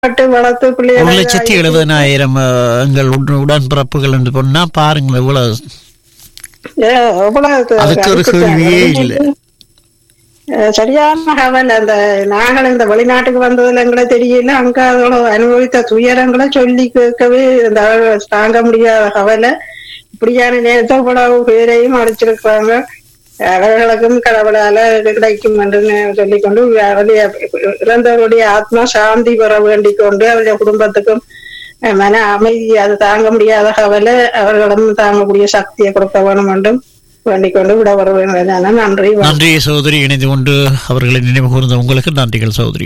கஷ்டப்பட்டு வளர்த்து ஒரு பிள்ளைகளை லட்சத்தி எழுபதனாயிரம் அஹ், எங்கள் உடன்- உடன்பிறப்புகள் என்று சொன்னா பாருங்க இவ்வளவு ஏ, எவ்வளவு அதுக்கு ஒரு கேள்வியே இல்லை. அஹ் சரியான கவலை அந்த நாங்கள் இந்த வெளிநாட்டுக்கு வந்ததுல எங்களை தெரியல அங்க அதோட அனுபவித்த துயரங்களை சொல்லி கேட்கவே இந்த தாங்க முடியாத கவலை இப்படியான நேரத்தை இவ்வளவு பேரையும் அடிச்சிருக்கிறாங்க அவர்களுக்கும் கடவுளால கிடைக்கும் என்று சொல்லிக்கொண்டு அவருடைய இறந்தவருடைய ஆத்மா சாந்தி பெற வேண்டிக் கொண்டு அவருடைய குடும்பத்துக்கும் அஹ், மன அமைதி அது தாங்க முடியாத கவலை அவர்களும் தாங்கக்கூடிய சக்தியை கொடுக்க வேணும் என்றும் வேண்டிக் கொண்டு விட வர வேண்டும் நன்றி வணக்கம். நன்றி சகோதரி இணைந்து கொண்டு அவர்களை நினைவு கூர்ந்த உங்களுக்கு நன்றிகள் சகோதரி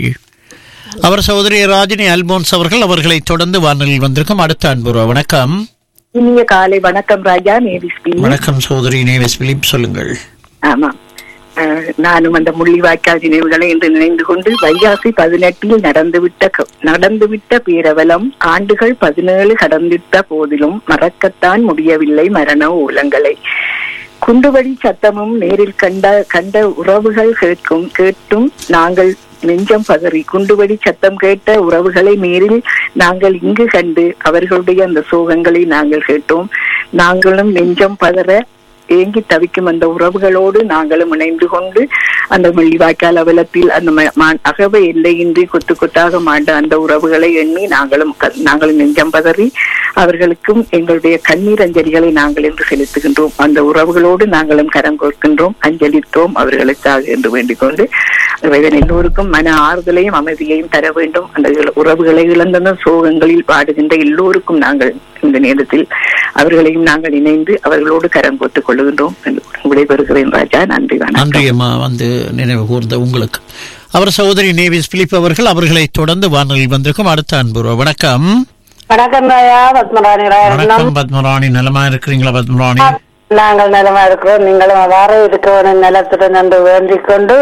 அவர் சகோதரி ராஜினி அல்போன்ஸ் அவர்கள் அவர்களை தொடர்ந்து வானொலியில் வந்திருக்கும் அடுத்த அன்புறா வணக்கம் இனிய காலை வணக்கம் ராஜா நேரிஸ்பி வணக்கம் சகோதரி நேவிஸ் பிலிப் சொல்லுங்கள் ஆமா அஹ், நானும் அந்த முள்ளிவாய்க்கால் நினைவுகளை என்று நினைந்து கொண்டு வைகாசி பதினெட்டில் நடந்துவிட்ட க- நடந்துவிட்ட பேரவலம் ஆண்டுகள் பதினேழு கடந்திட்ட போதிலும் மறக்கத்தான் முடியவில்லை மரண ஓலங்களை குண்டுவடி சத்தமும் நேரில் கண்ட கண்ட உறவுகள் கேட்கும் கேட்டும் நாங்கள் நெஞ்சம் பதறி குண்டுவடி சத்தம் கேட்ட உறவுகளை நேரில் நாங்கள் இங்கு கண்டு அவர்களுடைய அந்த சோகங்களை நாங்கள் கேட்டோம் நாங்களும் நெஞ்சம் பதற ஏங்கி தவிக்கும் அந்த உறவுகளோடு நாங்களும் இணைந்து கொண்டு அந்த மல்லிவாய்க்கால் அவலத்தில் அந்த ம- மா- அகவ எல்லையின்றி கொத்து கொத்தாக மாண்ட அந்த உறவுகளை எண்ணி நாங்களும் க- நாங்களும் நெஞ்சம் பதறி அவர்களுக்கும் எங்களுடைய கண்ணீர் அஞ்சலிகளை நாங்கள் என்று செலுத்துகின்றோம் அந்த உறவுகளோடு நாங்களும் கரம் கோர்க்கின்றோம் அஞ்சலித்தோம் அவர்களுக்காக என்று வேண்டிக் கொண்டு இறைவன் எல்லோருக்கும் மன ஆறுதலையும் அமைதியையும் தர வேண்டும் அந்த இழ- உறவுகளை இழந்த சோகங்களில் பாடுகின்ற எல்லோருக்கும் நாங்கள் இந்த நேரத்தில் அவர்களையும் நாங்கள் இணைந்து அவர்களோடு கரம் கோத்துக் கொள்ளுகின்றோம் என்று விடைபெறுகிறேன் ராஜா நன்றி வணக்கம் நன்றி அம்மா வந்து நினைவு கூர்ந்த உங்களுக்கு அவர் சகோதரி நேவிஸ் பிலிப் அவர்கள் அவர்களை தொடர்ந்து வானொலியில் வந்திருக்கும் அடுத்த அன்புறா வணக்கம் வணக்கம் ராயா பத்மராணி ராயா வணக்கம் பத்மராணி நலமா இருக்கிறீங்களா பத்மராணி நாங்கள் நலமா இருக்கிறோம் நீங்களும் அவ்வாறு இருக்கணும் நிலத்துடன் என்று வேண்டிக் கொண்டு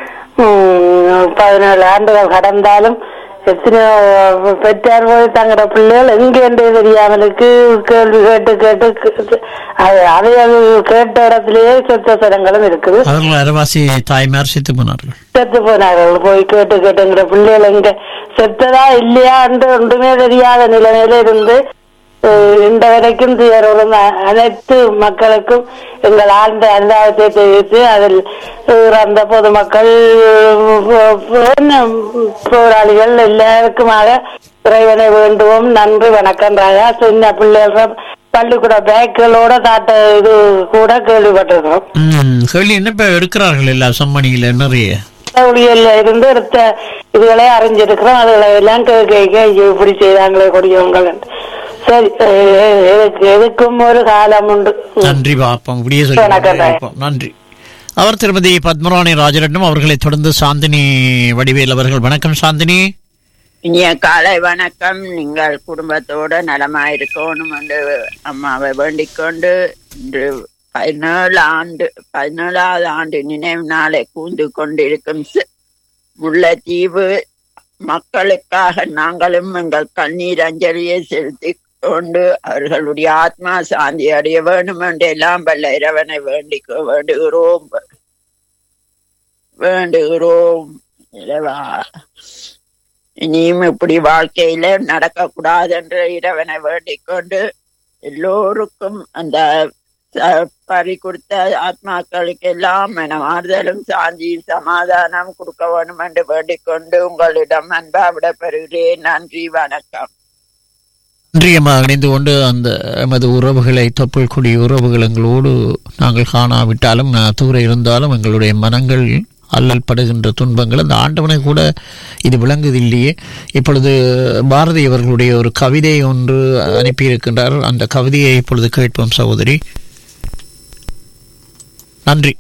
உம், பதினேழு ஆண்டுகள் கடந்தாலும் எத்தனையோ பெற்றார் போய் தங்களோட பிள்ளைகள் எங்கே என்றே தெரியாமலுக்கு கேள்வி கேட்டு கேட்டு கே- அது அதை அது கேட்ட இடத்திலேயே சொத்த சடங்களும் இருக்குது அவர்கள் அரவாசி தாய்மார் செத்து போனார்கள் செத்து போனார்கள் போய் கேட்டு கேட்டுங்கிற பிள்ளைகள் எங்க செத்ததா இல்லையா என்று ஒன்றுமே தெரியாத நிலைமையில இருந்து அஹ், இந்த வரைக்கும் துயரோடும் அ- அனைத்து மக்களுக்கும் எங்கள் ஆழ்ந்த அனுதாபத்தை தெரிவித்து அதில் இறந்த பொதுமக்கள் போ- போ- போராளிகள் எல்லாருக்குமாக இறைவனை வேண்டுவோம் நன்றி வணக்கம் ராஜா சின்ன பிள்ளைகள் பள்ளிக்கூட பேக்குகளோட தாட்ட இது கூட கேள்விப்பட்டிருக்கோம் ம் கேள்வி என்ன இப்ப எடுக்கிறார்கள் எல்லா செம்மணியில நிறைய ஊழியர்ல இருந்து எடுத்த இதுகளை அறிஞ்சிருக்கிறோம் அதுகளை எல்லாம் கேட்க கேட்க ஐயோ இப்படி செய்தாங்களே கொடியவங்கள் சரி அஹ் எதுக்கு எதுக்கும் ஒரு காலம் உண்டு நன்றி பாப்போம் இப்படியே சொல்லி வணக்கம். பாப்போம். நன்றி அவர் திருமதி பத்மராணி ராஜரட்னம் அவர்களை தொடர்ந்து சாந்தினி வடிவேல் அவர்கள் வணக்கம் சாந்தினி இனிய காலை வணக்கம் நீங்கள் குடும்பத்தோட நலமாயிருக்கணும் என்று அம்மாவை வேண்டிக் கொண்டு இன்று பதினேழு ஆண்டு பதினேழாவது ஆண்டு நினைவு நாளை கூந்து கொண்டிருக்கும் சி- முல்லைத்தீவு மக்களுக்காக நாங்களும் எங்கள் கண்ணீர் அஞ்சலியை செலுத்தி கொண்டு அவர்களுடைய ஆத்மா சாந்தி அடைய வேண்டும் என்று எல்லாம் வல்ல இறைவனை வேண்டிக் வேண்டுகிறோம் வேண்டுகிறோம் இறைவா இனியும் இப்படி வாழ்க்கையில நடக்க கூடாது என்று இறைவனை வேண்டிக் கொண்டு எல்லோருக்கும் அந்த ச- பறி கொடுத்த ஆத்மாக்களுக்கு எல்லாம் மனம் ஆறுதலும் சாந்தியும் சமாதானம் கொடுக்க வேண்டும் என்று வேண்டிக் கொண்டு உங்களிடம் அன்பா விடப்பெறுகிறேன் நன்றி வணக்கம் நன்றியம்மா இணைந்து கொண்டு அந்த எமது உறவுகளை தொப்புள் குடி உறவுகள் எங்களோடு நாங்கள் காணாவிட்டாலும் நான் தூர இருந்தாலும் எங்களுடைய மனங்கள் அல்லல் படுகின்ற துன்பங்கள் அந்த ஆண்டவனை கூட இது விளங்குதில்லையே இப்பொழுது பாரதி அவர்களுடைய ஒரு கவிதை ஒன்று அனுப்பியிருக்கின்றார் அந்த கவிதையை இப்பொழுது கேட்போம் சகோதரி நன்றி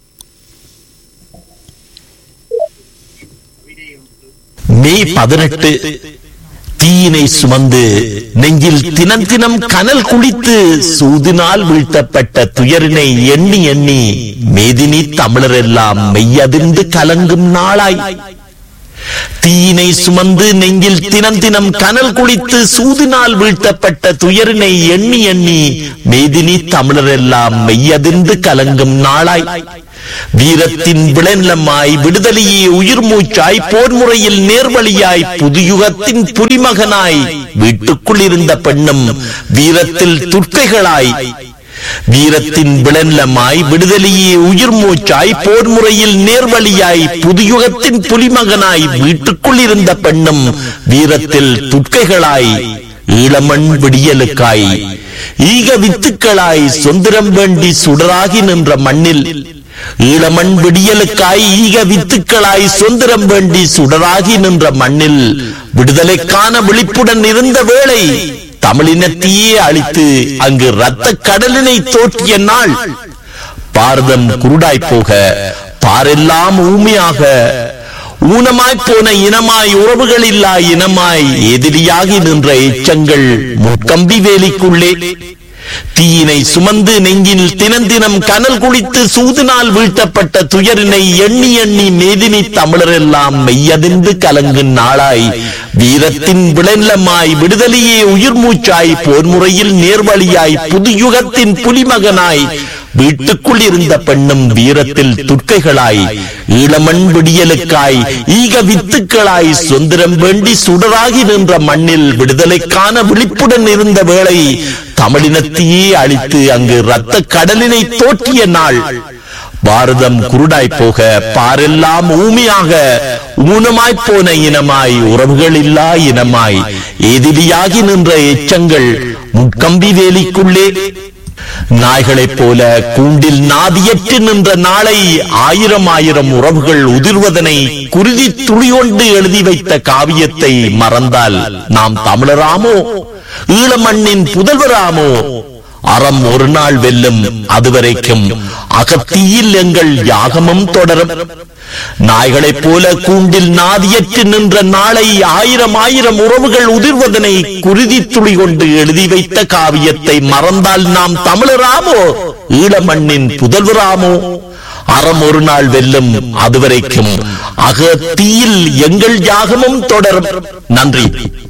மே பதினெட்டு தீயினை சுமந்து நெஞ்சில் தினம் தினம் கனல் குளித்து சூதினால் வீழ்த்தப்பட்ட துயரினை எண்ணி எண்ணி மேதினி தமிழரெல்லாம் மெய்யதிர்ந்து கலங்கும் நாளாய் தீயினை சுமந்து நெஞ்சில் தினம் தினம் கனல் குளித்து சூதினால் வீழ்த்தப்பட்ட துயரினை எண்ணி எண்ணி மேதினி தமிழரெல்லாம் மெய்யதிர்ந்து கலங்கும் நாளாய் வீரத்தின் விளநிலமாய் விடுதலையே உயிர் மூச்சாய் போர் முறையில் நேர்வழியாய் புதுயுகத்தின் புலிமகனாய் வீட்டுக்குள் இருந்த பெண்ணும் வீரத்தில் துர்க்கைகளாய் வீரத்தின் விளநிலமாய் விடுதலையே உயிர் மூச்சாய் போர் முறையில் நேர்வழியாய் புதுயுகத்தின் புலிமகனாய் வீட்டுக்குள் இருந்த பெண்ணும் வீரத்தில் துர்க்கைகளாய் ஈழமண் விடியலுக்காய் ஈக வித்துக்களாய் சுந்தரம் வேண்டி சுடராகி நின்ற மண்ணில் ஈழமண் விடியலுக்காய் ஈக வித்துக்களாய் சுந்தரம் வேண்டி சுடராகி நின்ற மண்ணில் விடுதலைக்கான விழிப்புடன் இருந்த வேளை தமிழினத்தையே அழித்து அங்கு இரத்த கடலினை தோற்றிய நாள் பாரதம் குருடாய் போக பாரெல்லாம் ஊமையாக ஊனமாய் போன இனமாய் உறவுகள் இல்லா இனமாய் எதிரியாகி நின்ற எச்சங்கள் முக்கம்பி வேலிக்குள்ளே தீயினை சுமந்து நெஞ்சில் தினந்தினம் கனல் குளித்து சூதினால் வீழ்த்தப்பட்ட துயரினை எண்ணி எண்ணி மேதினி தமிழரெல்லாம் மெய்யதிர்ந்து கலங்கும் நாளாய் வீரத்தின் விளநிலமாய் விடுதலையே உயிர் மூச்சாய் போர் முறையில் நேர்வழியாய் புதுயுகத்தின் புலிமகனாய் வீட்டுக்குள் இருந்த பெண்ணும் வீரத்தில் துர்க்கைகளாய் ஈழமண் விடியலுக்காய் ஈக வித்துக்களாய் சுந்தரம் வேண்டி சுடராகி நின்ற மண்ணில் விடுதலைக்கான விழிப்புடன் இருந்த வேளை தமிழினத்தையே அழித்து அங்கு இரத்த கடலினை தோற்றிய நாள் பாரதம் குருடாய் போக பாரெல்லாம் ஊமையாக ஊனமாய் போன இனமாய் உறவுகள் இல்லா இனமாய் எதிரியாகி நின்ற எச்சங்கள் முக்கம்பி வேலிக்குள்ளே நாய்களைப் போல கூண்டில் நாதியற்று நின்ற நாளை ஆயிரம் ஆயிரம் உறவுகள் உதிர்வதனை குருதி துளியொண்டு எழுதி வைத்த காவியத்தை மறந்தால் நாம் தமிழராமோ ஈழமண்ணின் புதல்வராமோ அறம் ஒரு நாள் வெல்லும் அதுவரைக்கும் அகத்தியில் எங்கள் யாகமும் தொடரும் நாய்களைப் போல கூண்டில் நாதியற்று நின்ற நாளை ஆயிரம் ஆயிரம் உறவுகள் உதிர்வதனை குருதி துளி கொண்டு எழுதி வைத்த காவியத்தை மறந்தால் நாம் தமிழராமோ ஈழமண்ணின் புதல்வராமோ அறம் ஒரு நாள் வெல்லும் அதுவரைக்கும் அகத்தீயில் எங்கள் யாகமும் தொடரும் நன்றி